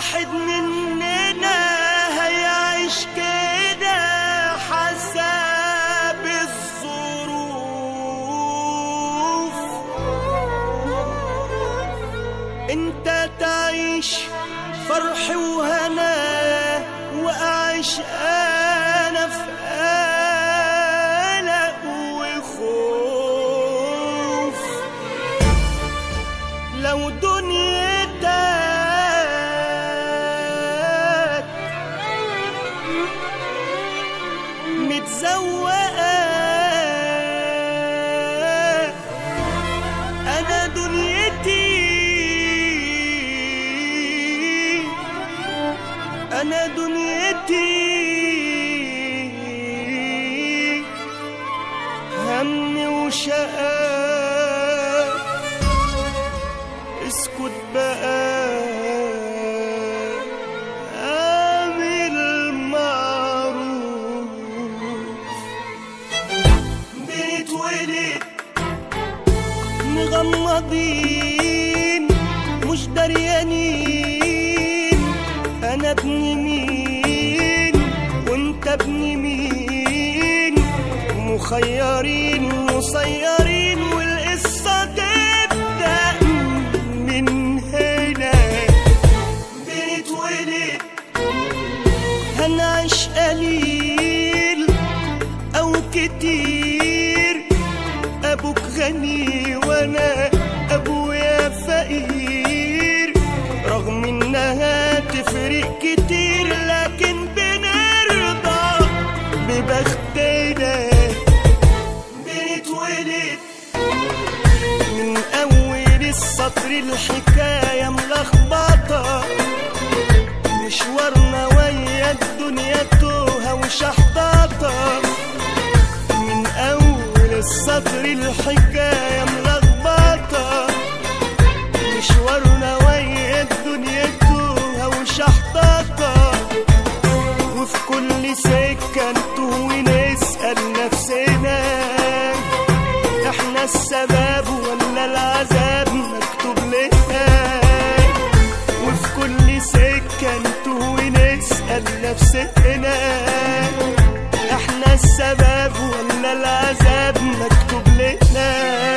واحد مننا هيعيش كده حسب الظروف انت تعيش فرح وهنا واعيش انا في قلق وخوف لو دنيتك متزوقة أنا دنيتي أنا دنيتي هم وشقاء اسكت بقى اعمل معروف بنتولد مغمضين مش دريانين انا ابن مين وانت ابن مين مخيرين مسيرين والقصة تبدأ من هنا بنتولد هنعيش قليل أو كتير أبوك غني وأنا أبويا فقير رغم إنها تفرق كتير لكن بنرضى ببختنا بنتولد من أول السطر الحكاية ملخبطة مشوارنا ويا الدنيا توهة وشحطاطة من أول السطر الحكاية ملخبطة مشوارنا ويا الدنيا توهة وشحطاطة وفي كل سكة نتوه ونسأل نفسنا احنا السبب ولا العذاب مكتوب لنا وفي كل سكة نتوه ونسأل نفسنا احنا السبب ولا العذاب مكتوب لنا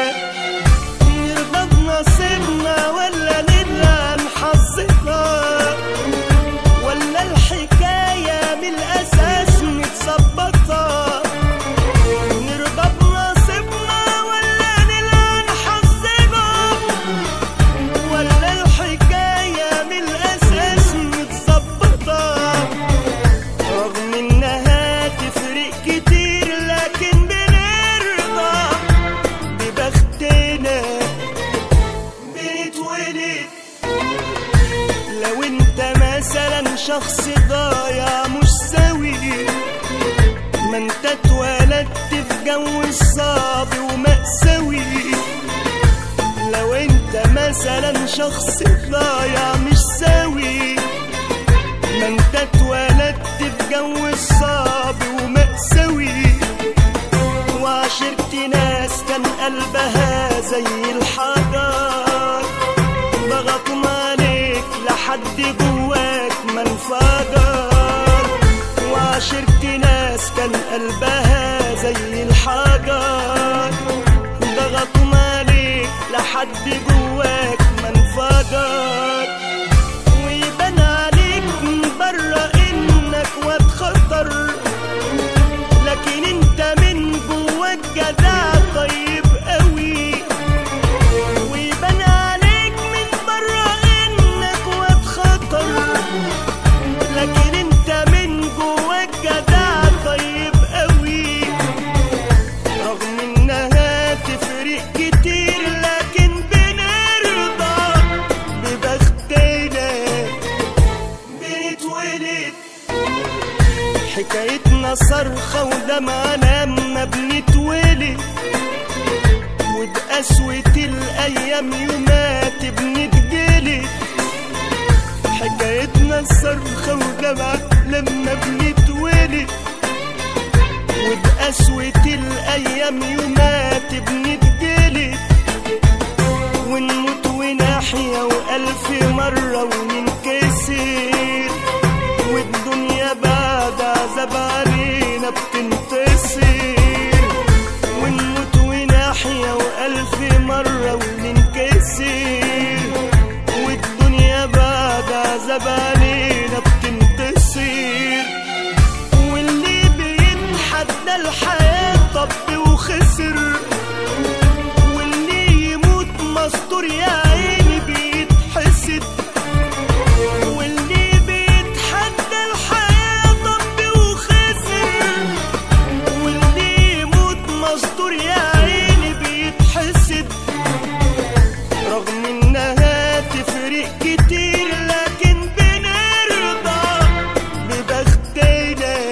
نرضى بنصيبنا ولا نلعن حظنا ولا الحكاية من الأساس متظبطة نرضى بنصيبنا ولا نلعن حظنا ولا الحكاية من الأساس متظبطة رغم إنها تفرق كتير لكن بنرضى ببختنا بنتولد لو انت مثلا شخص ضايع مش سوي ما انت اتولدت في جو صعب ومأساوي لو انت مثلا شخص ضايع مش سوي ما انت اتولدت في جو صعب ومأساوي وعشرت ناس كان قلبها زي الحجر ضغطوا عليك لحد جواك ما انفجر وعشرت ناس كان قلبها زي الحجر ضغطوا عليك لحد جواك ما انفجر ويبان عليك من بره انك واد خطر لكن انت من جواك جدع طيب قوي ويبان عليك من بره انك واد خطر لكن انت من جواك جدع طيب قوي رغم انها تفرق كتير لكن بنرضى ببختنا بنتولد حكايتنا صرخة ودمعنا اما بنتولد وبقسوة الأيام يومات بنتجلد حكايتنا الصرخة ودمعة لما بنتولد وبقسوة الأيام يومات بنتجلد ونموت ونحيا وألف مرة وننكسر غلب علينا بتنتصر واللي بيتحدى الحياة طب وخسر واللي يموت مستور يا عيني بيتحسد واللي بيتحدى الحياة طب وخسر واللي يموت مستور يا عيني بيتحسد رغم انها تفرق كتير لكن بنرضى ببختنا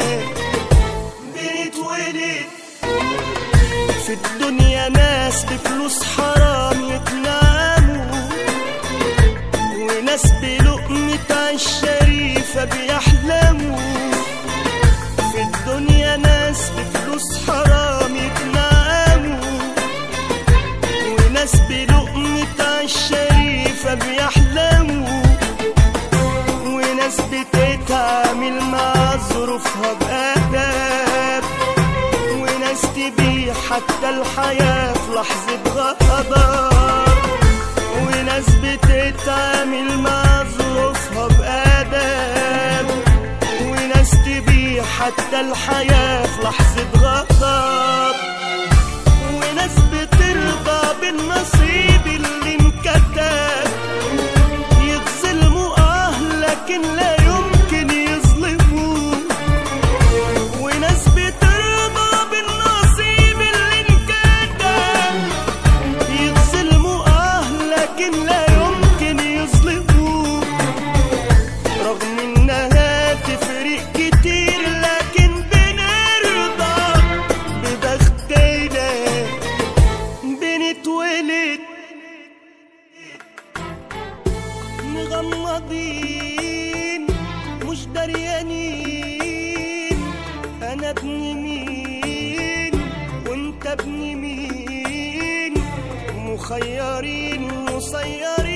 بنتولد في الدنيا ناس بفلوس حرام يتنعموا وناس بلقمة عيش شريفة بيحلموا في الدنيا ناس بفلوس حرام يتنعموا وناس بلقمة عيش شريفة بيحلموا وناس بتتعامل مع ظروفها بأدب وناس تبيع حتى الحياة في لحظة غضب وناس بتتعامل مع ظروفها بأدب وناس تبيع حتى الحياة في لحظة غضب وناس بترضى بالنصيب اللي انكتب يتظلموا اه لكن لا يمكن يظلموا وناس بترضى بالنصيب اللي انكتب يتظلموا اه لكن لا يمكن يظلموا رغم انها تفرق كتير لكن بنرضى ببختنا بنتولد مغمضين مش دريانين انا ابن مين وانت ابن مين مخيرين مسيرين